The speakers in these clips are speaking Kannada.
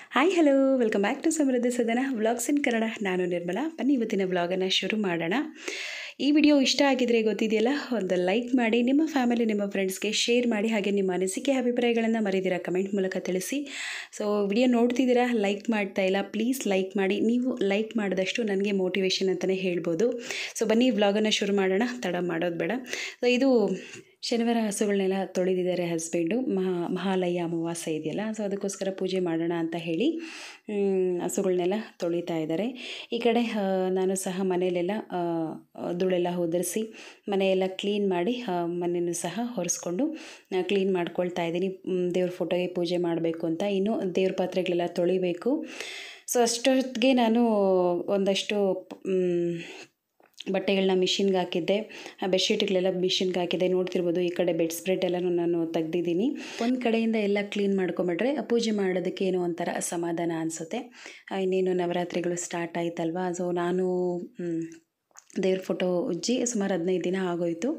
Hi hello welcome back to Samruddha Sadana vlogs ಇನ್ ಕನ್ನಡ ನಾನು ನಿರ್ಮಲಾ ಬನ್ನಿ ಇವತ್ತಿನ ವ್ಲಾಗನ್ನು ಶುರು ಮಾಡೋಣ ಈ ವಿಡಿಯೋ ಇಷ್ಟ ಆಗಿದ್ರೆ ಗೊತ್ತಿದೆಯಲ್ಲ ಒಂದು ಲೈಕ್ ಮಾಡಿ ನಿಮ್ಮ ಫ್ಯಾಮಿಲಿ ನಿಮ್ಮ ಫ್ರೆಂಡ್ಸ್ಗೆ ಶೇರ್ ಮಾಡಿ ಹಾಗೆ ನಿಮ್ಮ ಅನಿಸಿಕೆ ಅಭಿಪ್ರಾಯಗಳನ್ನು ಮರಿದಿರ ಕಮೆಂಟ್ ಮೂಲಕ ತಿಳಿಸಿ ಸೊ ವಿಡಿಯೋ ನೋಡ್ತಿದ್ದೀರಾ ಲೈಕ್ ಮಾಡ್ತಾ ಇಲ್ಲ ಪ್ಲೀಸ್ ಲೈಕ್ ಮಾಡಿ ನೀವು ಲೈಕ್ ಮಾಡಿದಷ್ಟು ನನಗೆ ಮೋಟಿವೇಶನ್ ಅಂತಲೇ ಹೇಳ್ಬೋದು ಸೊ ಬನ್ನಿ ವ್ಲಾಗನ್ನು ಶುರು ಮಾಡೋಣ ತಡ ಮಾಡೋದು ಬೇಡ ಸೊ ಇದು ಶನಿವಾರ ಹಸುಗಳನ್ನೆಲ್ಲ ತೊಳೆದಿದ್ದಾರೆ ಹಸ್ಬೆಂಡು ಮಹಾ ಮಹಾಲಯ ಅಮಾವಾಸ್ಯೆ ಇದೆಯಲ್ಲ ಸೊ ಅದಕ್ಕೋಸ್ಕರ ಪೂಜೆ ಮಾಡೋಣ ಅಂತ ಹೇಳಿ ಮ್, ಹಸುಗಳನ್ನೆಲ್ಲ ತೊಳಿತಾ ಇದ್ದಾರೆ ಈ ಕಡೆ ಆ, ನಾನು ಸಹ ಮನೆಯಲ್ಲೆಲ್ಲ ಆ, ಧೂಳೆಲ್ಲ ಉದುರಿಸಿ ಮನೆಯೆಲ್ಲ ಕ್ಲೀನ್ ಮಾಡಿ ಆ, ಮನೆಯೂ ಸಹ ಒರೆಸ್ಕೊಂಡು ಕ್ಲೀನ್ ಮಾಡ್ಕೊಳ್ತಾ ಇದ್ದೀನಿ ಮ್, ದೇವ್ರ ಫೋಟೋಗೆ ಪೂಜೆ ಮಾಡಬೇಕು ಅಂತ ಇನ್ನು ದೇವ್ರ ಪಾತ್ರೆಗಳೆಲ್ಲ ತೊಳಿಬೇಕು ಸೊ ಅಷ್ಟೊತ್ತಿಗೆ ನಾನು ಒಂದಷ್ಟು ಮ್, ಬಟ್ಟೆಗಳನ್ನ ಮಿಷಿನ್ಗೆ ಹಾಕಿದ್ದೆ ಆ ಬೆಡ್ಶೀಟ್ಗಳೆಲ್ಲ ಮಿಷಿನ್ಗೆ ಹಾಕಿದ್ದೆ ನೋಡ್ತಿರ್ಬೋದು ಈ ಕಡೆ ಬೆಡ್ ಸ್ಪ್ರೆಡ್ ಎಲ್ಲನೂ ನಾನು ತೆಗ್ದಿದ್ದೀನಿ ಒಂದು ಕಡೆಯಿಂದ ಎಲ್ಲ ಕ್ಲೀನ್ ಮಾಡ್ಕೊಂಬಿಟ್ರೆ ಪೂಜೆ ಮಾಡೋದಕ್ಕೆ ಏನೋ ಒಂಥರ ಸಮಾಧಾನ ಅನಿಸುತ್ತೆ ಇನ್ನೇನು ನವರಾತ್ರಿಗಳು ಸ್ಟಾರ್ಟ್ ಆಯ್ತಲ್ವಾ ಸೊ ನಾನು ಮ್, ದೇವ್ರ ಫೋಟೋ ಉಜ್ಜಿ ಸುಮಾರು ಹದಿನೈದು ದಿನ ಆಗೋಯಿತು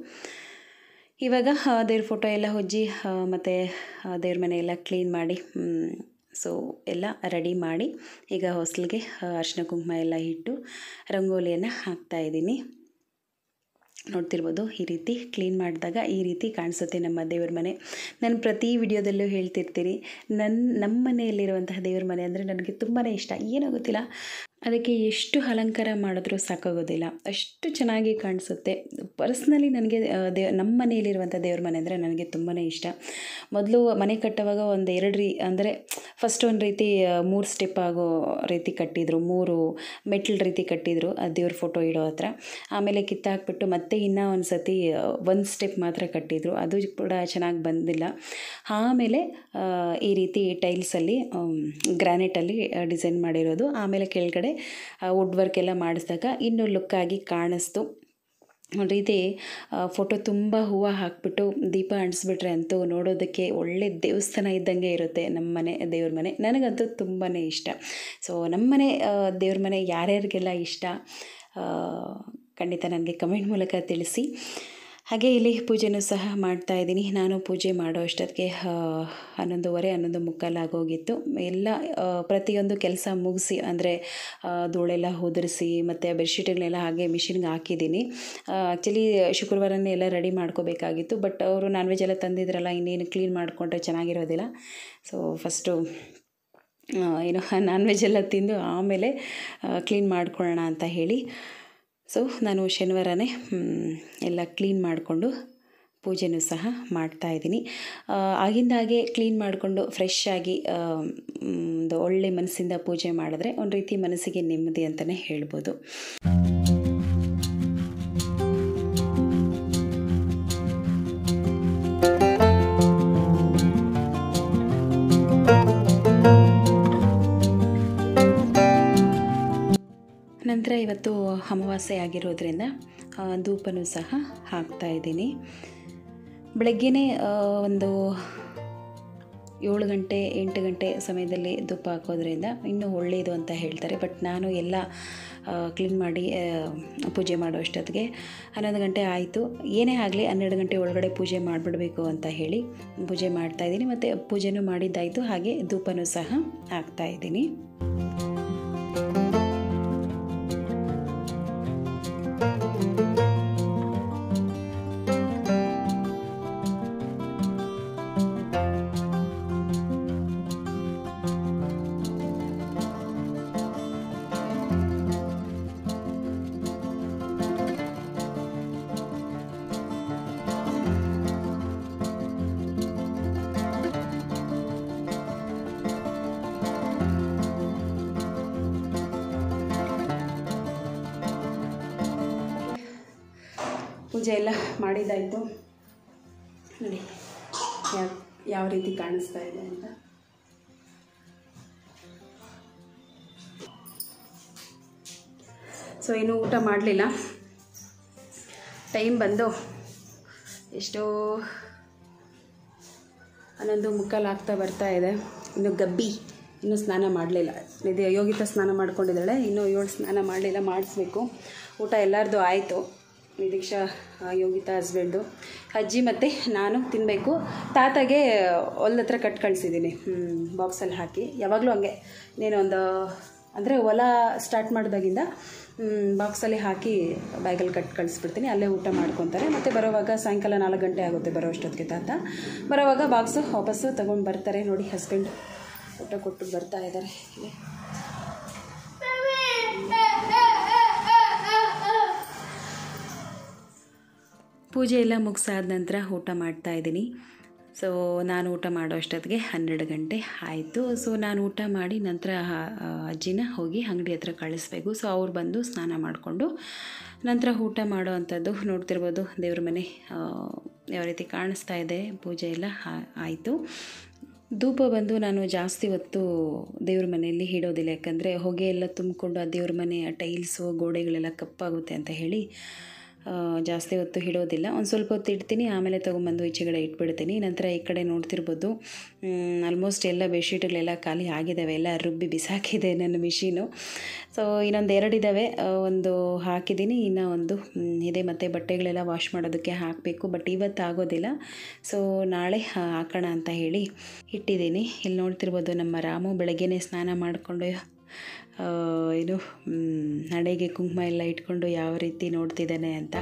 ಇವಾಗ ಆ, ದೇವ್ರ ಫೋಟೋ ಎಲ್ಲ ಉಜ್ಜಿ ಆ, ಮತ್ತು ಆ, ದೇವ್ರ ಮನೆ ಎಲ್ಲ ಕ್ಲೀನ್ ಮಾಡಿ ಸೊ ಎಲ್ಲ ರೆಡಿ ಮಾಡಿ ಈಗ ಹೊಸ್ಲಿಗೆ ಅರಿಶಿನ ಕುಂಕುಮ ಎಲ್ಲ ಇಟ್ಟು ರಂಗೋಲಿಯನ್ನು ಹಾಕ್ತಾಯಿದ್ದೀನಿ ನೋಡ್ತಿರ್ಬೋದು ಈ ರೀತಿ ಕ್ಲೀನ್ ಮಾಡಿದಾಗ ಈ ರೀತಿ ಕಾಣಿಸುತ್ತೆ ನಮ್ಮ ದೇವ್ರ ಮನೆ ನಾನು ಪ್ರತಿ ವಿಡಿಯೋದಲ್ಲೂ ಹೇಳ್ತಿರ್ತೀನಿ ನನ್ನ ನಮ್ಮ ಮನೆಯಲ್ಲಿರುವಂತಹ ದೇವ್ರ ಮನೆ ಅಂದರೆ ನನಗೆ ತುಂಬಾ ಇಷ್ಟ ಏನೋ ಗೊತ್ತಿಲ್ಲ ಅದಕ್ಕೆ ಎಷ್ಟು ಅಲಂಕಾರ ಮಾಡಿದ್ರೂ ಸಾಕಾಗೋದಿಲ್ಲ ಅಷ್ಟು ಚೆನ್ನಾಗಿ ಕಾಣಿಸುತ್ತೆ ಪರ್ಸ್ನಲಿ ನನಗೆ ದೇ ನಮ್ಮ ಮನೆಯಲ್ಲಿರುವಂಥ ದೇವ್ರ ಮನೆ ಅಂದರೆ ನನಗೆ ತುಂಬಾ ಇಷ್ಟ ಮೊದಲು ಮನೆ ಕಟ್ಟುವಾಗ ಒಂದು ಎರಡು ರೀ ಅಂದರೆ ಫಸ್ಟ್ ಒಂದು ರೀತಿ ಮೂರು ಸ್ಟೆಪ್ ಆಗೋ ರೀತಿ ಕಟ್ಟಿದ್ರು ಮೂರು ಮೆಟ್ಲ ರೀತಿ ಕಟ್ಟಿದ್ರು ಆ ದೇವ್ರ ಫೋಟೋ ಇಡೋ ಹತ್ರ ಆಮೇಲೆ ಕಿತ್ತಾಕ್ಬಿಟ್ಟು ಮತ್ತೆ ಇನ್ನೂ ಒಂದು ಸತಿ ಒಂದು ಸ್ಟೆಪ್ ಮಾತ್ರ ಕಟ್ಟಿದ್ರು ಅದು ಕೂಡ ಚೆನ್ನಾಗಿ ಬಂದಿಲ್ಲ ಆಮೇಲೆ ಆ, ಈ ರೀತಿ ಟೈಲ್ಸಲ್ಲಿ ಗ್ರಾನೈಟಲ್ಲಿ ಡಿಸೈನ್ ಮಾಡಿರೋದು ಆಮೇಲೆ ಕೆಳಗಡೆ ವುಡ್ ವರ್ಕ್ ಎಲ್ಲ ಮಾಡಿಸಿದಾಗ ಇನ್ನೂ ಲುಕ್ಕಾಗಿ ಕಾಣಿಸ್ತು ಒಂದು ರೀತಿ ಫೋಟೋ ತುಂಬ ಹೂವು ಹಾಕ್ಬಿಟ್ಟು ದೀಪ ಅಂಟಿಸ್ಬಿಟ್ರೆ ಅಂತೂ ನೋಡೋದಕ್ಕೆ ಒಳ್ಳೆ ದೇವಸ್ಥಾನ ಇದ್ದಂಗೆ ಇರುತ್ತೆ ನಮ್ಮ ಮನೆ ದೇವ್ರ ಮನೆ ನನಗಂತೂ ತುಂಬಾ ಇಷ್ಟ ಸೊ ನಮ್ಮ ಮನೆ ಆ, ದೇವ್ರ ಮನೆ ಯಾರ್ಯಾರಿಗೆಲ್ಲ ಇಷ್ಟ ಆ, ಖಂಡಿತ ನನಗೆ ಕಮೆಂಟ್ ಮೂಲಕ ತಿಳಿಸಿ ಹಾಗೆ ಇಲ್ಲಿ ಪೂಜೆನೂ ಸಹ ಮಾಡ್ತಾ ಇದ್ದೀನಿ ನಾನು ಪೂಜೆ ಮಾಡೋ ಅಷ್ಟೊತ್ತಿಗೆ ಆ, ಹನ್ನೊಂದುವರೆ ಹನ್ನೊಂದು ಮುಕ್ಕಾಲು ಆಗೋಗಿತ್ತು ಎಲ್ಲ ಆ, ಪ್ರತಿಯೊಂದು ಕೆಲಸ ಮುಗಿಸಿ ಅಂದರೆ ಧೂಳೆಲ್ಲ ಉದುರಿಸಿ ಮತ್ತು ಬೆಡ್ಶೀಟ್ಗಳನ್ನೆಲ್ಲ ಹಾಗೆ ಮಿಷಿನ್ಗೆ ಹಾಕಿದ್ದೀನಿ ಆ್ಯಕ್ಚುಲಿ ಶುಕ್ರವಾರನೇ ಎಲ್ಲ ರೆಡಿ ಮಾಡ್ಕೋಬೇಕಾಗಿತ್ತು ಬಟ್ ಅವರು ನಾನ್ ವೆಜ್ ಎಲ್ಲ ತಂದಿದ್ರಲ್ಲ ಇನ್ನೇನು ಕ್ಲೀನ್ ಮಾಡಿಕೊಂಡ್ರೆ ಚೆನ್ನಾಗಿರೋದಿಲ್ಲ ಸೊ ಫಸ್ಟು ಏನು ನಾನ್ ವೆಜ್ ಎಲ್ಲ ತಿಂದು ಆಮೇಲೆ ಕ್ಲೀನ್ ಮಾಡ್ಕೊಳ್ಳೋಣ ಅಂತ ಹೇಳಿ ಸೊ ನಾನು ಶನಿವಾರನೇ ಮ್, ಎಲ್ಲ ಕ್ಲೀನ್ ಮಾಡಿಕೊಂಡು ಪೂಜೆನೂ ಸಹ ಮಾಡ್ತಾ ಇದ್ದೀನಿ ಆ, ಆಗಿಂದಾಗೆ ಕ್ಲೀನ್ ಮಾಡಿಕೊಂಡು ಫ್ರೆಶ್ ಆಗಿ ಆ, ಮ್, ಒಂದು ಒಳ್ಳೆ ಮನಸ್ಸಿಂದ ಪೂಜೆ ಮಾಡಿದ್ರೆ ಒಂದು ರೀತಿ ಮನಸ್ಸಿಗೆ ನೆಮ್ಮದಿ ಅಂತಲೇ ಹೇಳ್ಬೋದು ನಂತರ ಇವತ್ತು ಅಮಾವಾಸ್ಯೆ ಆಗಿರೋದ್ರಿಂದ ಆ, ಧೂಪನೂ ಸಹ ಹಾಕ್ತಾ ಇದ್ದೀನಿ ಬೆಳಗ್ಗೆನೇ ಆ, ಒಂದು ಏಳು ಗಂಟೆ ಎಂಟು ಗಂಟೆ ಸಮಯದಲ್ಲಿ ಧೂಪ ಹಾಕೋದ್ರಿಂದ ಇನ್ನೂ ಒಳ್ಳೆಯದು ಅಂತ ಹೇಳ್ತಾರೆ ಬಟ್ ನಾನು ಎಲ್ಲ ಕ್ಲೀನ್ ಮಾಡಿ ಆ, ಪೂಜೆ ಮಾಡೋ ಅಷ್ಟೊತ್ತಿಗೆ ಹನ್ನೊಂದು ಗಂಟೆ ಆಯಿತು ಏನೇ ಆಗಲಿ ಹನ್ನೆರಡು ಗಂಟೆ ಒಳಗಡೆ ಪೂಜೆ ಮಾಡಿಬಿಡಬೇಕು ಅಂತ ಹೇಳಿ ಪೂಜೆ ಮಾಡ್ತಾ ಇದ್ದೀನಿ ಮತ್ತು ಪೂಜೆನೂ ಮಾಡಿದ್ದಾಯಿತು ಹಾಗೆ ಧೂಪನೂ ಸಹ ಹಾಕ್ತಾ ಇದ್ದೀನಿ ಪೂಜೆ ಎಲ್ಲ ಮಾಡಿದ್ದಾಯಿತು ನೋಡಿ ಯಾವ ಯಾವ ರೀತಿ ಕಾಣಿಸ್ತಾ ಇದೆ ಅಂತ ಸೊ ಇನ್ನೂ ಊಟ ಮಾಡಲಿಲ್ಲ ಟೈಮ್ ಬಂದು ಎಷ್ಟೋ ಹನ್ನೊಂದು ಮುಕ್ಕಾಲು ಆಗ್ತಾ ಬರ್ತಾ ಇದೆ ಇನ್ನು ಗಬ್ಬಿ ಇನ್ನೂ ಸ್ನಾನ ಮಾಡಲಿಲ್ಲ ಇದು ಯೋಗಿತ ಸ್ನಾನ ಮಾಡ್ಕೊಂಡಿದ್ದಾಳೆ ಇನ್ನೂ ಏಳು ಸ್ನಾನ ಮಾಡಲಿಲ್ಲ ಮಾಡಿಸ್ಬೇಕು ಊಟ ಎಲ್ಲರದು ಆಯಿತು ನಿರೀಕ್ಷಾ ಆ, ಯೋಗಿತಾ ಹಸ್ಬೆಂಡು ಅಜ್ಜಿ ಮತ್ತು ನಾನು ತಿನ್ನಬೇಕು ತಾತಗೆ ಹೊಲ್ದ ಹತ್ರ ಕಟ್ ಕಳಿಸಿದ್ದೀನಿ ಬಾಕ್ಸಲ್ಲಿ ಹಾಕಿ ಯಾವಾಗಲೂ ಹಂಗೆ ನೀನು ಒಂದು ಅಂದರೆ ಹೊಲ ಸ್ಟಾರ್ಟ್ ಮಾಡಿದಾಗಿಂದ ಬಾಕ್ಸಲ್ಲಿ ಹಾಕಿ ಬ್ಯಾಗಲ್ಲಿ ಕಟ್ ಕಳಿಸ್ಬಿಡ್ತೀನಿ ಅಲ್ಲೇ ಊಟ ಮಾಡ್ಕೊತಾರೆ ಮತ್ತು ಬರೋವಾಗ ಸಾಯಂಕಾಲ ನಾಲ್ಕು ಗಂಟೆ ಆಗುತ್ತೆ ಬರೋ ಅಷ್ಟೊತ್ತಿಗೆ ತಾತ ಬರೋವಾಗ ಬಾಕ್ಸು ವಾಪಸ್ಸು ತೊಗೊಂಡು ಬರ್ತಾರೆ ನೋಡಿ ಹಸ್ಬೆಂಡ್ ಊಟ ಕೊಟ್ಟು ಬರ್ತಾ ಇದ್ದಾರೆ ಇಲ್ಲಿ ಪೂಜೆ ಎಲ್ಲ ಮುಗಿಸಾದ ನಂತರ ಊಟ ಮಾಡ್ತಾ ಇದ್ದೀನಿ ಸೊ ನಾನು ಊಟ ಮಾಡೋ ಅಷ್ಟೊತ್ತಿಗೆ ಹನ್ನೆರಡು ಗಂಟೆ ಆಯಿತು ಸೊ ನಾನು ಊಟ ಮಾಡಿ ನಂತರ ಆ, ಅಜ್ಜಿನ ಹೋಗಿ ಅಂಗಡಿ ಹತ್ರ ಕಳಿಸ್ಬೇಕು ಸೊ ಅವ್ರು ಬಂದು ಸ್ನಾನ ಮಾಡಿಕೊಂಡು ನಂತರ ಊಟ ಮಾಡೋ ಅಂಥದ್ದು ನೋಡ್ತಿರ್ಬೋದು ದೇವ್ರ ಮನೆ ಆ, ಯಾವ ರೀತಿ ಕಾಣಿಸ್ತಾ ಇದೆ ಪೂಜೆ ಎಲ್ಲ ಆ- ಆಯಿತು ಧೂಪ ಬಂದು ನಾನು ಜಾಸ್ತಿ ಹೊತ್ತು ದೇವ್ರ ಮನೆಯಲ್ಲಿ ಇಡೋದಿಲ್ಲ ಯಾಕಂದರೆ ಹೊಗೆ ಎಲ್ಲ ತುಂಬಿಕೊಂಡು ಆ ದೇವ್ರ ಮನೆ ಆ ಟೈಲ್ಸು ಗೋಡೆಗಳೆಲ್ಲ ಕಪ್ಪಾಗುತ್ತೆ ಅಂತ ಹೇಳಿ ಆ, ಜಾಸ್ತಿ ಹೊತ್ತು ಇಡೋದಿಲ್ಲ ಒಂದು ಸ್ವಲ್ಪ ಹೊತ್ತು ಇಡ್ತೀನಿ ಆಮೇಲೆ ತೊಗೊಂಬಂದು ಈಚೆಗಡೆ ಇಟ್ಬಿಡ್ತೀನಿ ನಂತರ ಈ ಕಡೆ ನೋಡ್ತಿರ್ಬೋದು ಆಲ್ಮೋಸ್ಟ್ ಎಲ್ಲ ಬೆಡ್ಶೀಟ್ಗಳೆಲ್ಲ ಖಾಲಿ ಆಗಿದ್ದಾವೆ ಎಲ್ಲ ರುಬ್ಬಿ ಬಿಸಾಕಿದೆ ನನ್ನ ಮಿಷಿನು ಸೊ ಇನ್ನೊಂದು ಎರಡು ಇದ್ದಾವೆ ಆ, ಒಂದು ಹಾಕಿದ್ದೀನಿ ಇನ್ನು ಒಂದು ಮ್, ಇದೆ ಮತ್ತು ಬಟ್ಟೆಗಳೆಲ್ಲ ವಾಶ್ ಮಾಡೋದಕ್ಕೆ ಹಾಕಬೇಕು ಬಟ್ ಇವತ್ತು ಆಗೋದಿಲ್ಲ ಸೊ ನಾಳೆ ಹಾ- ಹಾಕೋಣ ಅಂತ ಹೇಳಿ ಇಟ್ಟಿದ್ದೀನಿ ಇಲ್ಲಿ ನೋಡ್ತಿರ್ಬೋದು ನಮ್ಮ ರಾಮು ಬೆಳಗ್ಗೆನೇ ಸ್ನಾನ ಮಾಡಿಕೊಂಡು ಆ, ಏನು ಮ್, ಹಣೆಗೆ ಕುಂಕುಮ ಎಲ್ಲ ಇಟ್ಕೊಂಡು ಯಾವ ರೀತಿ ನೋಡ್ತಿದ್ದಾನೆ ಅಂತ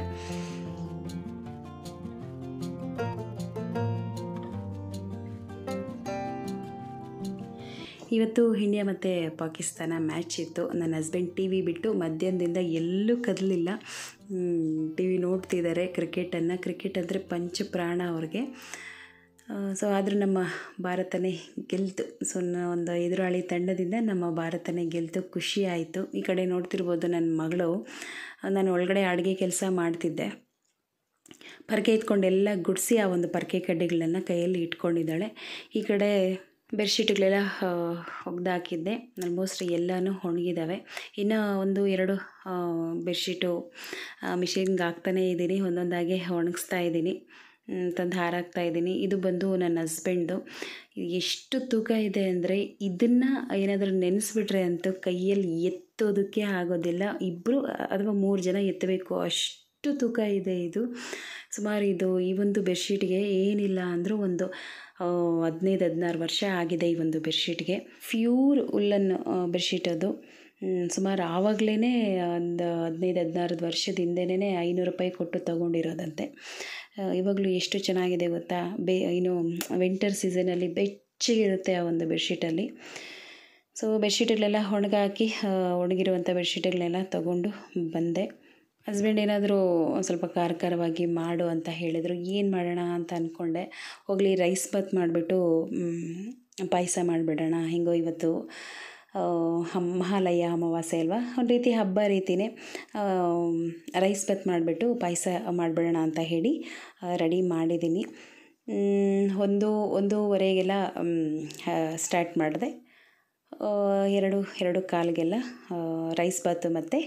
ಇವತ್ತು ಇಂಡಿಯಾ ಮತ್ತು ಪಾಕಿಸ್ತಾನ ಮ್ಯಾಚ್ ಇತ್ತು ನನ್ನ ಹಸ್ಬೆಂಡ್ ಟಿ ವಿ ಬಿಟ್ಟು ಮಧ್ಯಾಹ್ನದಿಂದ ಎಲ್ಲೂ ಕದಲಿಲ್ಲ ಟಿ ವಿ ನೋಡ್ತಿದ್ದಾರೆ ಕ್ರಿಕೆಟನ್ನು ಕ್ರಿಕೆಟ್ ಅಂದರೆ ಪಂಚ ಪ್ರಾಣ ಅವ್ರಿಗೆ ಸೊ ಆದರೂ ನಮ್ಮ ಭಾರತನೇ ಗೆಲ್ತು ಸೊ ನ- ಒಂದು ಎದುರಾಳಿ ತಂಡದಿಂದ ನಮ್ಮ ಭಾರತನೇ ಗೆಲ್ತು ಖುಷಿ ಆಯಿತು ಈ ಕಡೆ ನೋಡ್ತಿರ್ಬೋದು ನನ್ನ ಮಗಳು ನಾನು ಒಳಗಡೆ ಅಡುಗೆ ಕೆಲಸ ಮಾಡ್ತಿದ್ದೆ ಪರ್ಕೆ ಎತ್ಕೊಂಡು ಎಲ್ಲ ಗುಡಿಸಿ ಆ ಒಂದು ಪರ್ಕೆ ಕಡ್ಡಿಗಳನ್ನ ಕೈಯಲ್ಲಿ ಇಟ್ಕೊಂಡಿದ್ದಾಳೆ ಈ ಕಡೆ ಬೆಡ್ಶೀಟ್ಗಳೆಲ್ಲ ಒಗ್ದಾಕಿದ್ದೆ ಆಲ್ಮೋಸ್ಟ್ ಎಲ್ಲನೂ ಒಣಗಿದ್ದಾವೆ ಇನ್ನು ಒಂದು ಎರಡು ಆ, ಬೆಡ್ಶೀಟು ಮಿಷಿನ್ಗೆ ಹಾಕ್ತಾನೇ ಇದ್ದೀನಿ ಒಂದೊಂದಾಗಿ ಒಣಗಿಸ್ತಾ ಇದ್ದೀನಿ ತಂದು ಹಾರಾಕ್ತಾ ಇದ್ದೀನಿ ಇದು ಬಂದು ನನ್ನ ಹಸ್ಬೆಂಡು ಎಷ್ಟು ತೂಕ ಇದೆ ಅಂದರೆ ಇದನ್ನು ಏನಾದರೂ ನೆನೆಸ್ಬಿಟ್ರೆ ಅಂತೂ ಕೈಯಲ್ಲಿ ಎತ್ತೋದಕ್ಕೆ ಆಗೋದಿಲ್ಲ ಇಬ್ಬರು ಅಥವಾ ಮೂರು ಜನ ಎತ್ತಬೇಕು ಅಷ್ಟು ತೂಕ ಇದೆ ಇದು ಸುಮಾರು ಇದು ಈ ಒಂದು ಬೆಡ್ಶೀಟ್ಗೆ ಏನಿಲ್ಲ ಅಂದರೂ ಒಂದು ಆ, ಹದಿನೈದು ಹದಿನಾರು ವರ್ಷ ಆಗಿದೆ ಈ ಒಂದು ಬೆಡ್ಶೀಟ್ಗೆ ಫ್ಯೂರ್ ಉಲ್ಲನ್ ಬೆಡ್ಶೀಟ್ ಅದು ಹ್ಮ್, ಸುಮಾರು ಆವಾಗಲೇ ಒಂದು ಹದಿನೈದು ಹದಿನಾರು ವರ್ಷದ ಹಿಂದೆನೇ ಐನೂರು ರೂಪಾಯಿ ಕೊಟ್ಟು ತೊಗೊಂಡಿರೋದಂತೆ ಆ, ಇವಾಗಲೂ ಎಷ್ಟು ಚೆನ್ನಾಗಿದೆ ಗೊತ್ತಾ ಬೇ ಏನು ವಿಂಟರ್ ಸೀಸನಲ್ಲಿ ಬೆಚ್ಚಗಿರುತ್ತೆ ಆ ಒಂದು ಬೆಡ್ಶೀಟಲ್ಲಿ ಸೊ ಬೆಡ್ಶೀಟ್ಗಳೆಲ್ಲ ಒಣಗಾಕಿ ಆ, ಒಣಗಿರುವಂಥ ಬೆಡ್ಶೀಟ್ಗಳನ್ನೆಲ್ಲ ತಗೊಂಡು ಬಂದೆ ಹಸ್ಬೆಂಡ್ ಏನಾದರೂ ಒಂದು ಸ್ವಲ್ಪ ಖಾರ ಖಾರವಾಗಿ ಮಾಡು ಅಂತ ಹೇಳಿದರು ಏನು ಮಾಡೋಣ ಅಂತ ಅಂದ್ಕೊಂಡೆ ಹೋಗಲಿ ರೈಸ್ ಬಾತ್ ಮಾಡಿಬಿಟ್ಟು ಪಾಯಸ ಮಾಡಿಬಿಡೋಣ ಹೆಂಗೋ ಇವತ್ತು ಆ, ಹಮ್- ಮಹಾಲಯ ಅಮಾವಾಸ್ಯೆ ಅಲ್ವಾ ಒಂದು ರೀತಿ ಹಬ್ಬ ರೀತಿಯೇ ರೈಸ್ ಬಾತ್ ಮಾಡಿಬಿಟ್ಟು ಪಾಯಸ ಮಾಡಿಬಿಡೋಣ ಅಂತ ಹೇಳಿ ರೆಡಿ ಮಾಡಿದ್ದೀನಿ ಮ್, ಒಂದು ಒಂದೂವರೆಗೆಲ್ಲ ಸ್ಟಾರ್ಟ್ ಮಾಡಿದೆ ಆ, ಎರಡು ಎರಡು ಕಾಲಿಗೆಲ್ಲ ರೈಸ್ ಬಾತು ಮತ್ತು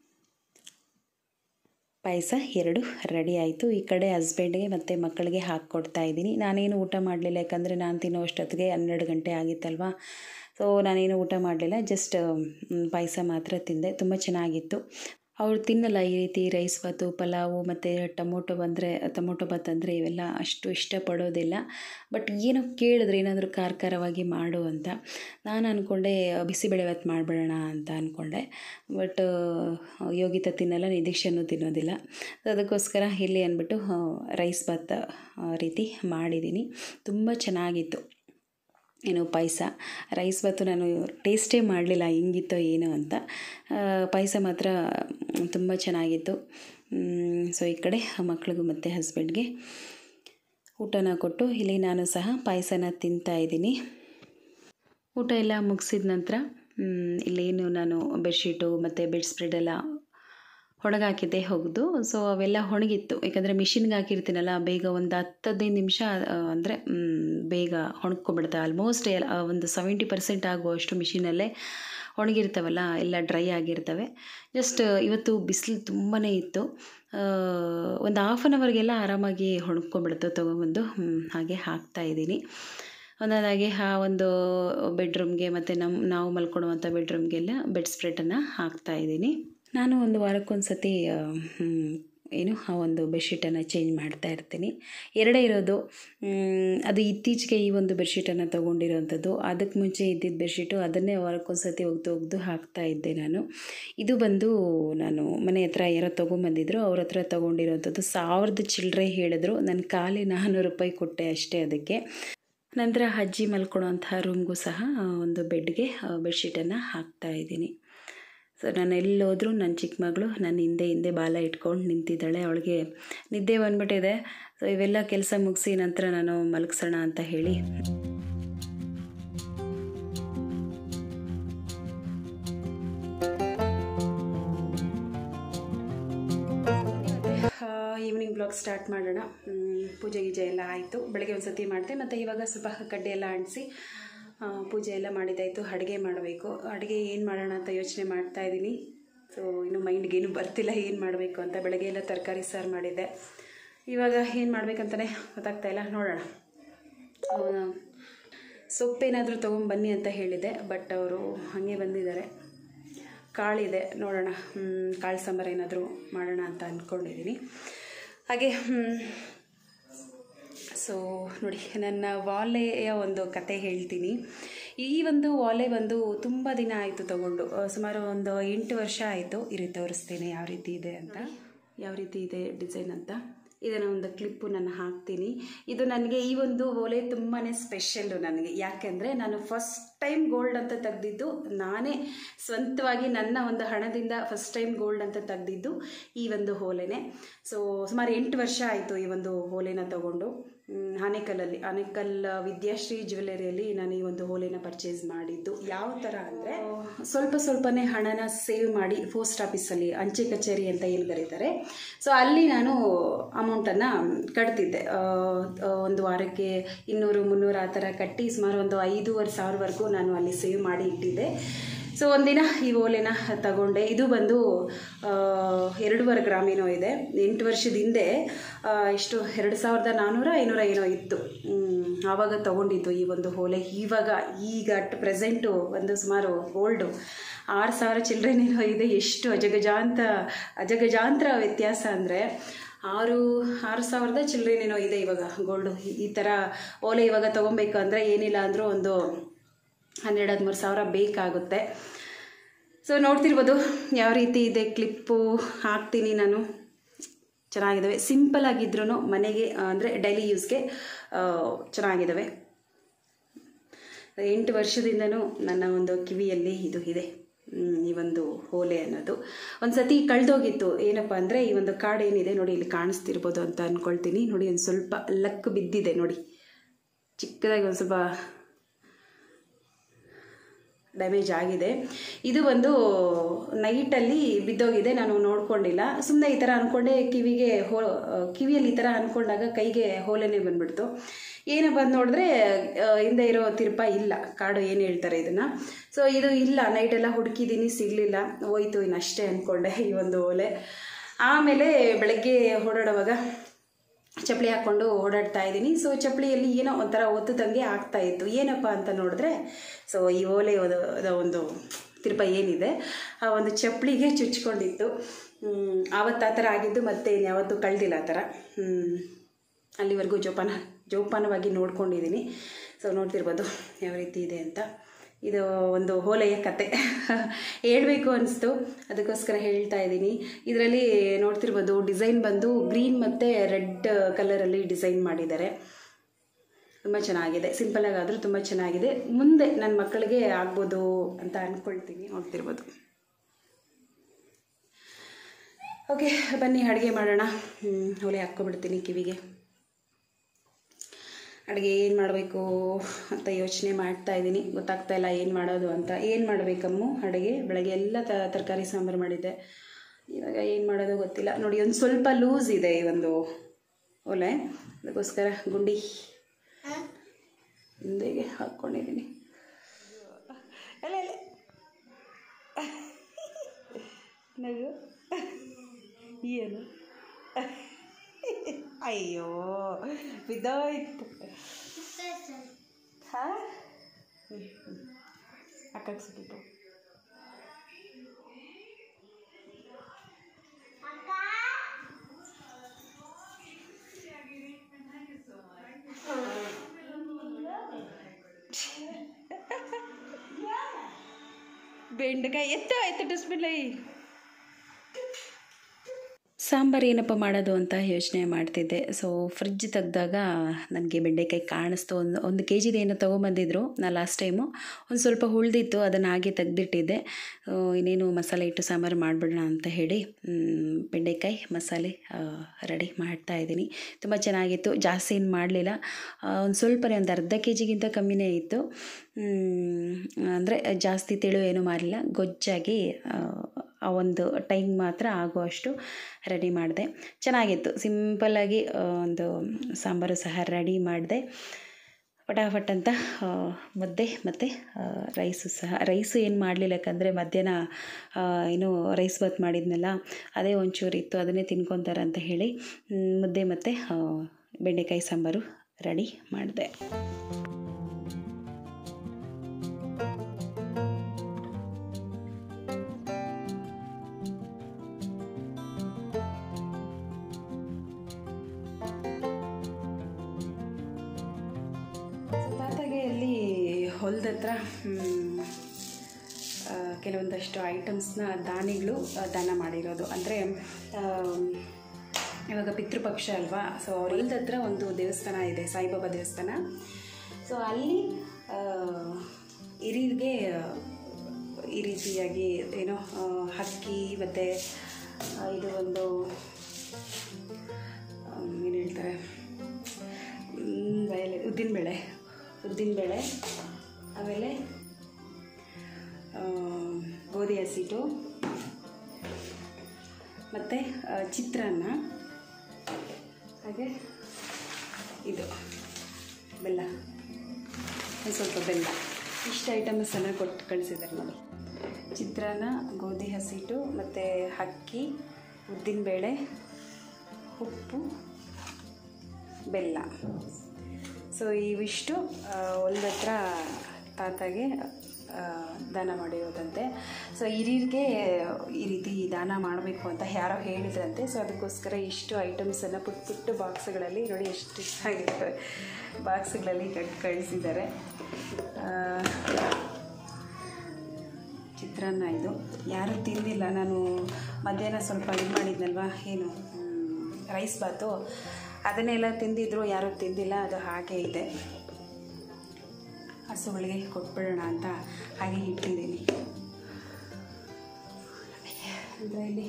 ಪಾಯಸ ಎರಡು ರೆಡಿ ಆಯಿತು ಈ ಕಡೆ ಹಸ್ಬೆಂಡ್ಗೆ ಮತ್ತು ಮಕ್ಕಳಿಗೆ ಹಾಕ್ಕೊಡ್ತಾ ಇದ್ದೀನಿ ನಾನೇನು ಊಟ ಮಾಡಲಿಲ್ಲ ಯಾಕಂದರೆ ನಾನು ತಿನ್ನೋ ಅಷ್ಟೊತ್ತಿಗೆ ಹನ್ನೆರಡು ಗಂಟೆ ಆಗಿತ್ತಲ್ವ ಸೊ ನಾನೇನು ಊಟ ಮಾಡಲಿಲ್ಲ ಜಸ್ಟ್ ಪಾಯಸ ಮಾತ್ರ ತಿಂದೆ ತುಂಬ ಚೆನ್ನಾಗಿತ್ತು ಅವ್ರು ತಿನ್ನಲ್ಲ ಈ ರೀತಿ ರೈಸ್ ಬಾತು ಪಲಾವು ಮತ್ತು ಟೊಮೊಟೊ ಬಂದರೆ ಟೊಮೊಟೊ ಬಾತ್ ಅಂದರೆ ಇವೆಲ್ಲ ಅಷ್ಟು ಇಷ್ಟಪಡೋದಿಲ್ಲ ಬಟ್ ಏನೋ ಕೇಳಿದ್ರೆ ಏನಾದರೂ ಖಾರ ಖಾರವಾಗಿ ಮಾಡು ಅಂತ ನಾನು ಅಂದ್ಕೊಂಡೆ ಬಿಸಿಬೇಳೆ ಬಾತ್ ಮಾಡಿಬಿಡೋಣ ಅಂತ ಅಂದ್ಕೊಂಡೆ ಬಟ್ ಯೋಗಿತ ತಿನ್ನಲ್ಲ ನಿದೀಕ್ಷನೂ ತಿನ್ನೋದಿಲ್ಲ ಸೊ ಅದಕ್ಕೋಸ್ಕರ ಇಲ್ಲಿ ಅಂದ್ಬಿಟ್ಟು ರೈಸ್ ಬಾತ್ ಆ, ರೀತಿ ಮಾಡಿದ್ದೀನಿ ತುಂಬ ಚೆನ್ನಾಗಿತ್ತು ಏನು ಪಾಯಸ ರೈಸ್ ಬಾತು ನಾನು ಟೇಸ್ಟೇ ಮಾಡಲಿಲ್ಲ ಹೆಂಗಿತ್ತೋ ಏನೋ ಅಂತ ಪಾಯಸ ಮಾತ್ರ ತುಂಬ ಚೆನ್ನಾಗಿತ್ತು ಸೊ ಈ ಕಡೆ ಮಕ್ಳಿಗೂ ಮತ್ತು ಹಸ್ಬೆಂಡ್ಗೆ ಊಟನ ಕೊಟ್ಟು ಇಲ್ಲಿ ನಾನು ಸಹ ಪಾಯಸನ ತಿಂತಾ ಇದ್ದೀನಿ ಊಟ ಎಲ್ಲ ಮುಗಿಸಿದ ನಂತರ ಮ್, ಇಲ್ಲೇನು ನಾನು ಬೆಡ್ಶೀಟು ಮತ್ತು ಬೆಡ್ ಸ್ಪ್ರೆಡ್ ಎಲ್ಲ ಒಣಗಾಕಿದ್ದೆ ಹೋಗ್ದು ಸೊ ಅವೆಲ್ಲ ಒಣಗಿತ್ತು ಯಾಕಂದರೆ ಮಿಷಿನ್ಗೆ ಹಾಕಿರ್ತೀನಲ್ಲ ಬೇಗ ಒಂದು ಹತ್ತು ಹದಿನೈದು ನಿಮಿಷ ಅಂದರೆ ಬೇಗ ಒಣಗ್ಕೊಬಿಡುತ್ತೆ ಆಲ್ಮೋಸ್ಟ್ ಒಂದು ಸೆವೆಂಟಿ ಪರ್ಸೆಂಟ್ ಆಗುವಷ್ಟು ಮಿಷಿನಲ್ಲೇ ಒಣಗಿರ್ತಾವಲ್ಲ ಎಲ್ಲ ಡ್ರೈ ಆಗಿರ್ತವೆ ಜಸ್ಟ್ ಇವತ್ತು ಬಿಸಿಲು ತುಂಬಾ ಇತ್ತು ಆ, ಒಂದು ಹಾಫ್ ಆನ್ ಅವರ್ಗೆಲ್ಲ ಆರಾಮಾಗಿ ಒಣಗ್ಕೊಂಬಿಡುತ್ತೆ ತೊಗೊಬಂದು ಹ್ಮ್, ಹಾಗೆ ಹಾಕ್ತಾ ಇದ್ದೀನಿ ಒಂದೊಂದಾಗಿ ಆ ಒಂದು ಬೆಡ್ರೂಮ್ಗೆ ಮತ್ತು ನಮ್ಮ ನಾವು ಮಲ್ಕೊಳ್ಳುವಂಥ ಬೆಡ್ರೂಮ್ಗೆಲ್ಲ ಬೆಡ್ ಸ್ಪ್ರೆಡನ್ನು ಹಾಕ್ತಾ ಇದ್ದೀನಿ ನಾನು ಒಂದು ವಾರಕ್ಕೊಂದು ಸತಿ ಆ, ಹ್ಮ್, ಏನು ಆ ಒಂದು ಬೆಡ್ಶೀಟನ್ನು ಚೇಂಜ್ ಮಾಡ್ತಾ ಇರ್ತೀನಿ ಎರಡೇ ಇರೋದು ಮ್, ಅದು ಇತ್ತೀಚೆಗೆ ಈ ಒಂದು ಬೆಡ್ಶೀಟನ್ನು ತೊಗೊಂಡಿರೋವಂಥದ್ದು ಅದಕ್ಕೆ ಮುಂಚೆ ಇದ್ದಿದ್ದ ಬೆಡ್ಶೀಟು ಅದನ್ನೇ ವಾರಕ್ಕೊಂದ್ಸತಿ ಒಗ್ದು ಒಗ್ದು ಹಾಕ್ತಾ ಇದ್ದೆ ನಾನು ಇದು ಬಂದು ನಾನು ಮನೆ ಹತ್ರ ಯಾರೋ ತೊಗೊಂಬಂದಿದ್ರು ಅವ್ರ ಹತ್ರ ತೊಗೊಂಡಿರೋವಂಥದ್ದು ಸಾವಿರದ ಚಿಲ್ಲರೆ ಹೇಳಿದ್ರು ನನ್ನ ಖಾಲಿ ನಾನ್ನೂರು ರೂಪಾಯಿ ಕೊಟ್ಟೆ ಅಷ್ಟೇ ಅದಕ್ಕೆ ನಂತರ ಅಜ್ಜಿ ಮಲ್ಕೊಳ್ಳೋಂತಹ ರೂಮ್ಗೂ ಸಹ ಆ, ಒಂದು ಬೆಡ್ಗೆ ಬೆಡ್ಶೀಟನ್ನು ಹಾಕ್ತಾ ಇದ್ದೀನಿ ಸೊ ನಾನು ಎಲ್ಲೋದ್ರೂ ನನ್ನ ಚಿಕ್ಕ ಮಗಳು ನನ್ನ ಹಿಂದೆ ಹಿಂದೆ ಬಾಲ ಇಟ್ಕೊಂಡು ನಿಂತಿದ್ದಾಳೆ ಅವಳಿಗೆ ನಿದ್ದೆ ಬಂದ್ಬಿಟ್ಟಿದೆ ಸೊ ಇವೆಲ್ಲ ಕೆಲಸ ಮುಗಿಸಿ ನಂತರ ನಾನು ಮಲಗಿಸೋಣ ಅಂತ ಹೇಳಿ ಈವ್ನಿಂಗ್ ಬ್ಲಾಗ್ ಸ್ಟಾರ್ಟ್ ಮಾಡೋಣ ಹ್ಮ್, ಪೂಜೆ ಗೀಜೆ ಎಲ್ಲ ಆಯಿತು ಬೆಳಗ್ಗೆ ಒಂದು ಸತಿ ಮಾಡಿದೆ ಮತ್ತು ಇವಾಗ ಸ್ವಲ್ಪ ಕಡ್ಡೆ ಎಲ್ಲ ಅಂಟಿಸಿ ಪೂಜೆ ಎಲ್ಲ ಮಾಡಿದ್ದಾಯಿತು ಅಡುಗೆ ಮಾಡಬೇಕು ಅಡುಗೆ ಏನು ಮಾಡೋಣ ಅಂತ ಯೋಚನೆ ಮಾಡ್ತಾ ಇದ್ದೀನಿ ಸೊ ಇನ್ನು ಮೈಂಡ್ಗೆ ಏನು ಬರ್ತಿಲ್ಲ ಏನು ಮಾಡಬೇಕು ಅಂತ ಬೆಳಗ್ಗೆ ಎಲ್ಲ ತರಕಾರಿ ಸಾರು ಮಾಡಿದ್ದೆ ಇವಾಗ ಏನು ಮಾಡಬೇಕಂತಲೇ ಗೊತ್ತಾಗ್ತಾ ಇಲ್ಲ ನೋಡೋಣ ಆ, ಸೊಪ್ಪೇನಾದರೂ ತೊಗೊಂಬನ್ನಿ ಅಂತ ಹೇಳಿದೆ ಬಟ್ ಅವರು ಹಾಗೆ ಬಂದಿದ್ದಾರೆ ಕಾಳಿದೆ ನೋಡೋಣ ಹ್ಮ್, ಕಾಳು ಸಾಂಬಾರು ಏನಾದರೂ ಮಾಡೋಣ ಅಂತ ಅಂದ್ಕೊಂಡಿದ್ದೀನಿ ಹಾಗೆ ಸೊ ನೋಡಿ ನನ್ನ ವಾಲೆಯ ಒಂದು ಕತೆ ಹೇಳ್ತೀನಿ ಈ ಒಂದು ವಾಲೆ ಬಂದು ತುಂಬ ದಿನ ಆಯಿತು ತಗೊಂಡು ಆ, ಸುಮಾರು ಒಂದು ಎಂಟು ವರ್ಷ ಆಯಿತು ಇರಿ ತೋರಿಸ್ತೀನಿ ಯಾವ ರೀತಿ ಇದೆ ಅಂತ ಯಾವ ರೀತಿ ಇದೆ ಡಿಸೈನ್ ಅಂತ ಇದನ್ನು ಒಂದು ಕ್ಲಿಪ್ಪು ನಾನು ಹಾಕ್ತೀನಿ ಇದು ನನಗೆ ಈ ಒಂದು ಓಲೆ ತುಂಬಾ ಸ್ಪೆಷಲ್ಲು ನನಗೆ ಯಾಕೆಂದರೆ ನಾನು ಫಸ್ಟ್ ಟೈಮ್ ಗೋಲ್ಡ್ ಅಂತ ತೆಗ್ದಿದ್ದು ನಾನೇ ಸ್ವಂತವಾಗಿ ನನ್ನ ಒಂದು ಹಣದಿಂದ ಫಸ್ಟ್ ಟೈಮ್ ಗೋಲ್ಡ್ ಅಂತ ತೆಗ್ದಿದ್ದು ಈ ಒಂದು ಓಲೆನೆ ಸೊ ಸುಮಾರು ಎಂಟು ವರ್ಷ ಆಯಿತು ಈ ಒಂದು ಓಲೆನ ತಗೊಂಡು ಮ್, ಆನೇಕಲ್ಲಲ್ಲಿ ಆನೇಕಲ್ ವಿದ್ಯಾಶ್ರೀ ಜ್ಯುವೆಲರಿಯಲ್ಲಿ ನಾನು ಈ ಒಂದು ಓಲೆನ ಪರ್ಚೇಸ್ ಮಾಡಿದ್ದು ಯಾವ ಥರ ಅಂದರೆ ಸ್ವಲ್ಪ ಸ್ವಲ್ಪನೇ ಹಣನ ಸೇವ್ ಮಾಡಿ ಪೋಸ್ಟ್ ಆಫೀಸಲ್ಲಿ ಅಂಚೆ ಕಚೇರಿ ಅಂತ ಏನು ಬರೀತಾರೆ ಸೊ ಅಲ್ಲಿ ನಾನು ಅಮೌಂಟನ್ನು ಕಟ್ತಿದ್ದೆ ಆ, ಆ, ಒಂದು ವಾರಕ್ಕೆ ಇನ್ನೂರು ಮುನ್ನೂರು ಆ ಥರ ಕಟ್ಟಿ ಸುಮಾರು ಒಂದು ಐದೂವರೆ ಸಾವಿರವರೆಗೂ ನಾನು ಅಲ್ಲಿ ಸೇವ್ ಮಾಡಿ ಇಟ್ಟಿದ್ದೆ ಸೊ ಒಂದಿನ ಈ ಓಲೆನ ತಗೊಂಡೆ ಇದು ಬಂದು ಆ, ಎರಡೂವರೆ ಗ್ರಾಮ್ ಏನೋ ಇದೆ ಎಂಟು ವರ್ಷದ ಹಿಂದೆ ಆ, ಎಷ್ಟು ಎರಡು ಸಾವಿರದ ನಾನ್ನೂರ ಐನೂರ ಏನೋ ಇತ್ತು ಹ್ಮ್, ಆವಾಗ ತಗೊಂಡಿದ್ದು ಈ ಒಂದು ಓಲೆ ಇವಾಗ ಈಗ ಅಟ್ ಪ್ರೆಸೆಂಟು ಒಂದು ಸುಮಾರು ಗೋಲ್ಡು ಆರು ಸಾವಿರ ಚಿಲ್ಡ್ರನೇನೋ ಇದೆ ಎಷ್ಟು ಅಜಗಜಾಂತ ಅಜಗಜಾಂತರ ವ್ಯತ್ಯಾಸ ಅಂದರೆ ಆರು ಆರು ಸಾವಿರದ ಚಿಲ್ಡ್ರನೇನೋ ಇದೆ ಇವಾಗ ಗೋಲ್ಡು ಈ- ಈ ಥರ ಓಲೆ ಇವಾಗ ತೊಗೊಬೇಕು ಅಂದರೆ ಏನಿಲ್ಲ ಅಂದರೂ ಒಂದು ಹನ್ನೆರಡು ಹದಿಮೂರು ಸಾವಿರ ಬೇಕಾಗುತ್ತೆ ಸೊ ನೋಡ್ತಿರ್ಬೋದು ಯಾವ ರೀತಿ ಇದೆ ಕ್ಲಿಪ್ಪು ಹಾಕ್ತೀನಿ ನಾನು ಚೆನ್ನಾಗಿದ್ದಾವೆ ಸಿಂಪಲ್ ಆಗಿದ್ರೂ ಮನೆಗೆ ಅಂದರೆ ಡೈಲಿ ಯೂಸ್ಗೆ ಚೆನ್ನಾಗಿದ್ದಾವೆ ಎಂಟು ವರ್ಷದಿಂದನೂ ನನ್ನ ಒಂದು ಕಿವಿಯಲ್ಲಿ ಇದು ಇದೆ ಹ್ಮ್, ಈ ಒಂದು ಓಲೆ ಅನ್ನೋದು ಒಂದು ಸತಿ ಕಳೆದೋಗಿತ್ತು ಏನಪ್ಪ ಅಂದರೆ ಈ ಒಂದು ಕಾರ್ಡ್ ಏನಿದೆ ನೋಡಿ ಇಲ್ಲಿ ಕಾಣಿಸ್ತಿರ್ಬೋದು ಅಂತ ಅಂದ್ಕೊಳ್ತೀನಿ ನೋಡಿ ಒಂದು ಸ್ವಲ್ಪ ಲಕ್ ಬಿದ್ದಿದೆ ನೋಡಿ ಚಿಕ್ಕದಾಗಿ ಒಂದು ಸ್ವಲ್ಪ ಡ್ಯಾಮೇಜ್ ಆಗಿದೆ ಇದು ಒಂದು ನೈಟಲ್ಲಿ ಬಿದ್ದೋಗಿದೆ ನಾನು ನೋಡ್ಕೊಂಡಿಲ್ಲ ಸುಮ್ಮನೆ ಈ ಥರ ಅಂದ್ಕೊಂಡೆ ಕಿವಿಗೆ ಹೋ ಕಿವಿಯಲ್ಲಿ ಈ ಥರ ಅಂದ್ಕೊಂಡಾಗ ಕೈಗೆ ಹೋಲೆನೇ ಬಂದ್ಬಿಡ್ತು ಏನು ಬಂದು ನೋಡಿದ್ರೆ ಆ, ಹಿಂದೆ ಇರೋ ತಿರುಪ ಇಲ್ಲ ಕಾಡು ಏನು ಹೇಳ್ತಾರೆ ಇದನ್ನು ಸೊ ಇದು ಇಲ್ಲ ನೈಟೆಲ್ಲ ಹುಡುಕಿದ್ದೀನಿ ಸಿಗಲಿಲ್ಲ ಹೋಯ್ತು ಇನ್ನು ಅಷ್ಟೇ ಅಂದ್ಕೊಂಡೆ ಈ ಒಂದು ಓಲೆ ಆಮೇಲೆ ಬೆಳಗ್ಗೆ ಓಡಾಡುವಾಗ ಚಪ್ಪಲಿ ಹಾಕ್ಕೊಂಡು ಓಡಾಡ್ತಾ ಇದ್ದೀನಿ ಸೊ ಚಪ್ಪಲಿಯಲ್ಲಿ ಏನೋ ಒಂಥರ ಒತ್ತುದಂಗೆ ಆಗ್ತಾ ಇತ್ತು ಏನಪ್ಪ ಅಂತ ನೋಡಿದ್ರೆ ಸೊ ಈ ಓಲೆ ಒಂದು- ಒಂದು ತಿರುಪ ಏನಿದೆ ಆ ಒಂದು ಚಪ್ಪಲಿಗೆ ಚುಚ್ಕೊಂಡಿತ್ತು ಹ್ಮ್, ಆವತ್ತು ಆ ಥರ ಆಗಿದ್ದು ಮತ್ತೆ ಯಾವತ್ತೂ ಕಳೆದಿಲ್ಲ ಆ ಥರ ಹ್ಮ್, ಅಲ್ಲಿವರೆಗೂ ಜೋಪಾನ ಜೋಪಾನವಾಗಿ ನೋಡ್ಕೊಂಡಿದ್ದೀನಿ ಸೊ ನೋಡ್ತಿರ್ಬೋದು ಯಾವ ರೀತಿ ಇದೆ ಅಂತ ಇದು ಒಂದು ಹೋಲೆಯ ಕತೆ ಹೇಳಬೇಕು ಅನಿಸ್ತು ಅದಕ್ಕೋಸ್ಕರ ಹೇಳ್ತಾ ಇದ್ದೀನಿ ಇದರಲ್ಲಿ ನೋಡ್ತಿರ್ಬೋದು ಡಿಸೈನ್ ಬಂದು ಗ್ರೀನ್ ಮತ್ತು ರೆಡ್ ಕಲರಲ್ಲಿ ಡಿಸೈನ್ ಮಾಡಿದ್ದಾರೆ ತುಂಬ ಚೆನ್ನಾಗಿದೆ ಸಿಂಪಲಾಗಿ ಆದರೂ ತುಂಬ ಚೆನ್ನಾಗಿದೆ ಮುಂದೆ ನನ್ನ ಮಕ್ಕಳಿಗೆ ಆಗ್ಬೋದು ಅಂತ ಅಂದ್ಕೊಳ್ತೀನಿ ನೋಡ್ತಿರ್ಬೋದು ಓಕೆ ಬನ್ನಿ ಅಡುಗೆ ಮಾಡೋಣ ಹ್ಮ್, ಒಲೆ ಹಾಕ್ಕೊಬಿಡ್ತೀನಿ ಕಿವಿಗೆ ಅಡುಗೆ ಏನು ಮಾಡಬೇಕು ಅಂತ ಯೋಚನೆ ಮಾಡ್ತಾ ಇದ್ದೀನಿ ಗೊತ್ತಾಗ್ತಾ ಇಲ್ಲ ಏನು ಮಾಡೋದು ಅಂತ ಏನು ಮಾಡಬೇಕಮ್ಮು ಅಡುಗೆ ಬೆಳಗ್ಗೆ ಎಲ್ಲ ತ ತರಕಾರಿ ಸಾಂಬಾರು ಮಾಡಿದ್ದೆ ಇವಾಗ ಏನು ಮಾಡೋದು ಗೊತ್ತಿಲ್ಲ ನೋಡಿ ಒಂದು ಸ್ವಲ್ಪ ಲೂಸ್ ಇದೆ ಈ ಒಂದು ಒಲೆ ಅದಕ್ಕೋಸ್ಕರ ಗುಂಡಿ ಹಿಂದೆಗೆ ಹಾಕ್ಕೊಂಡಿದ್ದೀನಿ ಅಲ್ಲ ಅಲ್ಲ ನಗು ಏನು ಅಯ್ಯೋ ಬಿದ್ದೋಯ್ತು ಹಾ ಅಕ್ಕಗೆ ಸಿಕ್ಕಿತ್ತು ಬೆಂಡೆಕಾಯಿ ಎತ್ತ ಆಯ್ತು ಡಸ್ಟ್ಬಿನ್ಲೈ ಸಾಂಬಾರು ಏನಪ್ಪ ಮಾಡೋದು ಅಂತ ಯೋಚನೆ ಮಾಡ್ತಿದ್ದೆ ಸೊ ಫ್ರಿಜ್ ತೆಗ್ದಾಗ ನನಗೆ ಬೆಂಡೆಕಾಯಿ ಕಾಣಿಸ್ತು ಒಂದು ಒಂದು ಕೆ ಜಿದು ಏನೋ ತೊಗೊಂಬಂದಿದ್ರು ನಾ ಲಾಸ್ಟ್ ಟೈಮು ಒಂದು ಸ್ವಲ್ಪ ಉಳ್ದಿತ್ತು ಅದನ್ನು ಹಾಗೆ ತೆಗ್ದಿಟ್ಟಿದ್ದೆ ಸೊ ಇನ್ನೇನು ಮಸಾಲೆ ಇಟ್ಟು ಸಾಂಬಾರು ಮಾಡಿಬಿಡೋಣ ಅಂತ ಹೇಳಿ ಮ್, ಬೆಂಡೆಕಾಯಿ ಮಸಾಲೆ ರೆಡಿ ಮಾಡ್ತಾ ಇದ್ದೀನಿ ತುಂಬ ಚೆನ್ನಾಗಿತ್ತು ಜಾಸ್ತಿ ಏನು ಮಾಡಲಿಲ್ಲ ಒಂದು ಸ್ವಲ್ಪನೇ ಒಂದು ಅರ್ಧ ಕೆ ಜಿಗಿಂತ ಕಮ್ಮಿನೇ ಇತ್ತು ಅಂದರೆ ಜಾಸ್ತಿ ತೆಳು ಏನೂ ಮಾಡಲಿಲ್ಲ ಗೊಜ್ಜಾಗಿ ಆ, ಆ ಒಂದು ಟೈಮ್ ಮಾತ್ರ ಆಗುವಷ್ಟು ರೆಡಿ ಮಾಡಿದೆ ಚೆನ್ನಾಗಿತ್ತು ಸಿಂಪಲ್ಲಾಗಿ ಆ, ಒಂದು ಸಾಂಬಾರು ಸಹ ರೆಡಿ ಮಾಡಿದೆ ಫಟಾಫಟ್ ಅಂತ ಆ, ಮುದ್ದೆ ಮತ್ತು ರೈಸು ಸಹ ರೈಸು ಏನು ಮಾಡಲಿಲ್ಲ ಯಾಕಂದರೆ ಮಧ್ಯಾಹ್ನ ಆ, ಏನು ರೈಸ್ ಬಾತ್ ಮಾಡಿದ್ನಲ್ಲ ಅದೇ ಒಂಚೂರು ಇತ್ತು ಅದನ್ನೇ ತಿನ್ಕೊತಾರೆ ಅಂತ ಹೇಳಿ ಮ್, ಮುದ್ದೆ ಮತ್ತು ಆ, ಬೆಂಡೆಕಾಯಿ ಸಾಂಬಾರು ರೆಡಿ ಮಾಡಿದೆ ತಾತಗೆ ಅಲ್ಲಿ ಹೊಲದ ಹತ್ರ ಮ್, ಆ, ಕೆಲವೊಂದಷ್ಟು ಐಟಮ್ಸ್ನ ದಾನಿಗಳು ಆ, ದಾನ ಮಾಡಿರೋದು ಅಂದರೆ ಇವಾಗ ಪಿತೃಪಕ್ಷ ಅಲ್ವಾ ಸೊ ಅವ್ರ ಹೊಲದ ಹತ್ರ ಒಂದು ದೇವಸ್ಥಾನ ಇದೆ ಸಾಯಿಬಾಬಾ ದೇವಸ್ಥಾನ ಸೊ ಅಲ್ಲಿ ಆ, ಹಿರಿಯರಿಗೆ ಆ, ಈ ರೀತಿಯಾಗಿ ಏನೋ ಆ, ಹಕ್ಕಿ ಮತ್ತು ಇದು ಒಂದು ಏನು ಹೇಳ್ತಾರೆ ಮ್, ಬಯಲೆ ಉದ್ದಿನಬೇಳೆ ಉದ್ದಿನಬೇಳೆ ಆಮೇಲೆ ಆ, ಗೋಧಿ ಹಸಿಟ್ಟು ಮತ್ತು ಚಿತ್ರಾನ್ನ ಹಾಗೆ ಇದು ಬೆಲ್ಲ ಒಂದು ಸ್ವಲ್ಪ ಬೆಲ್ಲ ಇಷ್ಟು ಐಟಮ್ಸನ್ನು ಕೊಟ್ಟು ಕಳಿಸಿದ್ದಾರೆ ನೋಡಿ ಚಿತ್ರಾನ್ನ ಗೋಧಿ ಹಸಿಟ್ಟು ಮತ್ತು ಅಕ್ಕಿ ಉದ್ದಿನಬೇಳೆ ಉಪ್ಪು ಬೆಲ್ಲ ಸೊ ಇವಿಷ್ಟು ಆ, ಹೊಲ್ದ ಹತ್ರ ತಾತಾಗೆ ಆ, ದಾನ ಮಾಡಿರೋದಂತೆ ಸೊ ಹಿರಿಯರಿಗೆ ಈ ರೀತಿ ದಾನ ಮಾಡಬೇಕು ಅಂತ ಯಾರೋ ಹೇಳಿದ್ರಂತೆ ಸೊ ಅದಕ್ಕೋಸ್ಕರ ಇಷ್ಟು ಐಟಮ್ಸನ್ನು ಪುಟ್ಟ ಪುಟ್ಟ ಬಾಕ್ಸ್ಗಳಲ್ಲಿ ನೋಡಿ ಎಷ್ಟು ಇಷ್ಟ ಬಾಕ್ಸ್ಗಳಲ್ಲಿ ಕಟ್ ಕಳಿಸಿದ್ದಾರೆ ಆ, ಚಿತ್ರಾನ್ನ ಇದು ಯಾರೂ ತಿಂದಿಲ್ಲ ನಾನು ಮಧ್ಯಾಹ್ನ ಸ್ವಲ್ಪ ಇದು ಮಾಡಿದ್ನಲ್ವ ಏನು ಮ್, ರೈಸ್ ಬಾತು ಅದನ್ನೆಲ್ಲ ತಿಂದಿದ್ರು ಯಾರೂ ತಿಂದಿಲ್ಲ ಅದು ಹಾಗೆ ಇದೆ ಹಸುಗಳಿಗೆ ಕೊಟ್ಬಿಡೋಣ ಅಂತ ಹಾಗೆ ಇಟ್ಟಿದ್ದೀನಿ ಅಂದರೆ ಇಲ್ಲಿ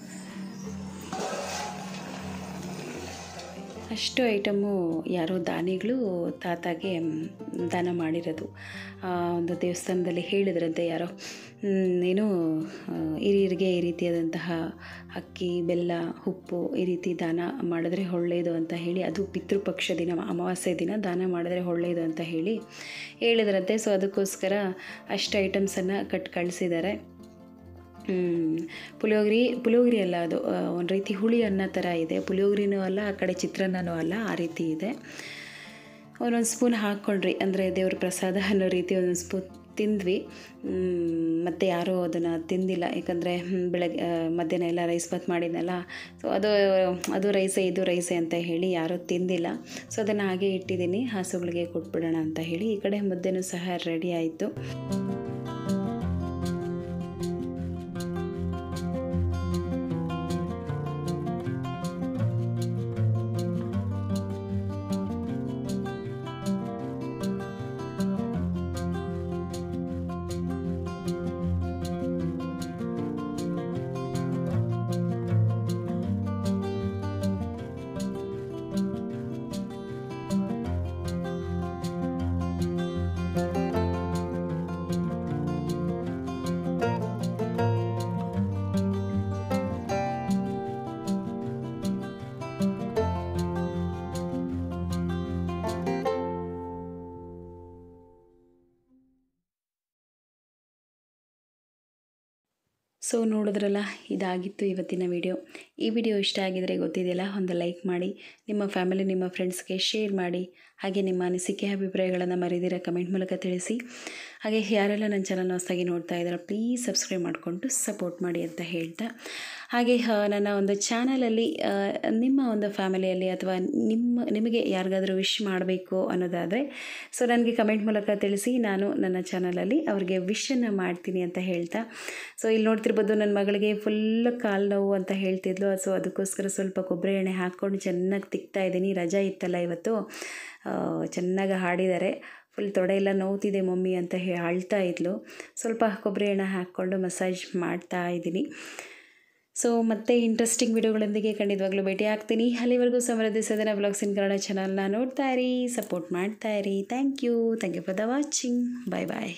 ಅಷ್ಟು ಐಟಮು ಯಾರೋ ದಾನಿಗಳು ತಾತಾಗೆ ಮ್, ದಾನ ಮಾಡಿರೋದು ಆ ಒಂದು ದೇವಸ್ಥಾನದಲ್ಲಿ ಹೇಳಿದ್ರಂತೆ ಯಾರೋ ಮ್, ಏನು ಆ, ಹಿರಿಯರಿಗೆ ಈ ರೀತಿಯಾದಂತಹ ಅಕ್ಕಿ ಬೆಲ್ಲ ಉಪ್ಪು ಈ ರೀತಿ ದಾನ ಮಾಡಿದ್ರೆ ಒಳ್ಳೆಯದು ಅಂತ ಹೇಳಿ ಅದು ಪಿತೃಪಕ್ಷ ದಿನ ಅಮಾವಾಸ್ಯೆ ದಿನ ದಾನ ಮಾಡಿದ್ರೆ ಒಳ್ಳೆಯದು ಅಂತ ಹೇಳಿ ಹೇಳಿದ್ರಂತೆ ಸೊ ಅದಕ್ಕೋಸ್ಕರ ಅಷ್ಟು ಐಟಮ್ಸನ್ನು ಕಟ್ ಕಳಿಸಿದ್ದಾರೆ ಹ್ಮ್. ಪುಳಿಯೋಗರೆ ಪುಳಿಯೋಗರೆ ಅಲ್ಲ ಅದು ಒಂದು ರೀತಿ ಹುಳಿ ಅನ್ನ ಥರ ಇದೆ ಪುಳಿಯೋಗರೆನೂ ಅಲ್ಲ ಆ ಕಡೆ ಚಿತ್ರಾನ್ನನೂ ಅಲ್ಲ ಆ ರೀತಿ ಇದೆ ಒಂದೊಂದು ಸ್ಪೂನ್ ಹಾಕ್ಕೊಂಡ್ರಿ ಅಂದರೆ ದೇವ್ರ ಪ್ರಸಾದ ಅನ್ನೋ ರೀತಿ ಒಂದೊಂದು ಸ್ಪೂನ್ ತಿಂದ್ವಿ ಮ್, ಮತ್ತು ಯಾರೂ ಅದನ್ನು ತಿಂದಿಲ್ಲ ಯಾಕಂದರೆ ಬೆಳಗ್ಗೆ ಆ, ಮಧ್ಯಾಹ್ನ ಎಲ್ಲ ರೈಸ್ ಬಾತ್ ಮಾಡಿದ್ನಲ್ಲ ಸೊ ಅದು ಅದು ರೈಸೇ ಇದು ರೈಸೇ ಅಂತ ಹೇಳಿ ಯಾರೂ ತಿಂದಿಲ್ಲ ಸೊ ಅದನ್ನು ಹಾಗೆ ಇಟ್ಟಿದ್ದೀನಿ ಹಸುಗಳಿಗೆ ಕೊಟ್ಬಿಡೋಣ ಅಂತ ಹೇಳಿ ಈ ಕಡೆ ಮುದ್ದೆನೂ ಸಹ ರೆಡಿ ಆಯಿತು ಸೊ ನೋಡಿದ್ರಲ್ಲ ಇದಾಗಿತ್ತು ಇವತ್ತಿನ ವಿಡಿಯೋ ಈ ವಿಡಿಯೋ ಇಷ್ಟ ಆಗಿದರೆ ಗೊತ್ತಿದೆಯಲ್ಲ ಒಂದು ಲೈಕ್ ಮಾಡಿ ನಿಮ್ಮ ಫ್ಯಾಮಿಲಿ ನಿಮ್ಮ ಫ್ರೆಂಡ್ಸ್ಗೆ ಶೇರ್ ಮಾಡಿ ಹಾಗೆ ನಿಮ್ಮ ಅನಿಸಿಕೆ ಅಭಿಪ್ರಾಯಗಳನ್ನು ಮರಿದಿರ ಕಮೆಂಟ್ ಮೂಲಕ ತಿಳಿಸಿ ಹಾಗೆ ಯಾರೆಲ್ಲ ನನ್ನ ಚಾನಲ್ನ ಹೊಸದಾಗಿ ನೋಡ್ತಾ ಇದ್ದಾರೆ ಪ್ಲೀಸ್ ಸಬ್ಸ್ಕ್ರೈಬ್ ಮಾಡಿಕೊಂಡು ಸಪೋರ್ಟ್ ಮಾಡಿ ಅಂತ ಹೇಳ್ತಾ ಹಾಗೆ ಆ, ನನ್ನ ಒಂದು ಚಾನಲಲ್ಲಿ ಆ, ನಿಮ್ಮ ಒಂದು ಫ್ಯಾಮಿಲಿಯಲ್ಲಿ ಅಥವಾ ನಿಮ್ಮ ನಿಮಗೆ ಯಾರಿಗಾದರೂ ವಿಶ್ ಮಾಡಬೇಕು ಅನ್ನೋದಾದರೆ ಸೊ ನನಗೆ ಕಮೆಂಟ್ ಮೂಲಕ ತಿಳಿಸಿ ನಾನು ನನ್ನ ಚಾನಲಲ್ಲಿ ಅವ್ರಿಗೆ ವಿಶನ್ನು ಮಾಡ್ತೀನಿ ಅಂತ ಹೇಳ್ತಾ ಸೊ ಇಲ್ಲಿ ನೋಡ್ತಿರ್ಬೋದು ನನ್ನ ಮಗಳಿಗೆ ಫುಲ್ ಕಾಲು ನೋವು ಅಂತ ಹೇಳ್ತಿದ್ಲು ಸೊ ಅದಕ್ಕೋಸ್ಕರ ಸ್ವಲ್ಪ ಕೊಬ್ಬರಿ ಎಣ್ಣೆ ಹಾಕ್ಕೊಂಡು ಚೆನ್ನಾಗಿ ತಿಕ್ತಾ ಇದ್ದೀನಿ ರಜಾ ಇತ್ತಲ್ಲ ಇವತ್ತು ಆ, ಚೆನ್ನಾಗಿ ಹಾಡಿದ್ದಾರೆ ಫುಲ್ ತೊಡೆ ಎಲ್ಲ ನೋವ್ತಿದೆ ಮಮ್ಮಿ ಅಂತ ಹೇ ಅಳ್ತಾ ಇದ್ಲು ಸ್ವಲ್ಪ ಕೊಬ್ಬರಿ ಎಣ್ಣೆ ಹಾಕ್ಕೊಂಡು ಮಸಾಜ್ ಮಾಡ್ತಾ ಇದ್ದೀನಿ ಸೊ ಮತ್ತೆ ಇಂಟ್ರೆಸ್ಟಿಂಗ್ ವಿಡಿಯೋಗಳೊಂದಿಗೆ ಖಂಡಿತವಾಗ್ಲೂ ಭೇಟಿ ಆಗ್ತೀನಿ ಅಲ್ಲಿವರೆಗೂ ಸಮೃದ್ಧಿ ಸದನ ಬ್ಲಾಗ್ಸ್ ಇನ್ ಕನ್ನಡ ಚಾನಲ್ನ ನೋಡ್ತಾ ಇರಿ ಸಪೋರ್ಟ್ ಮಾಡ್ತಾ ಇರಿ thank you thank you for the watching bye bye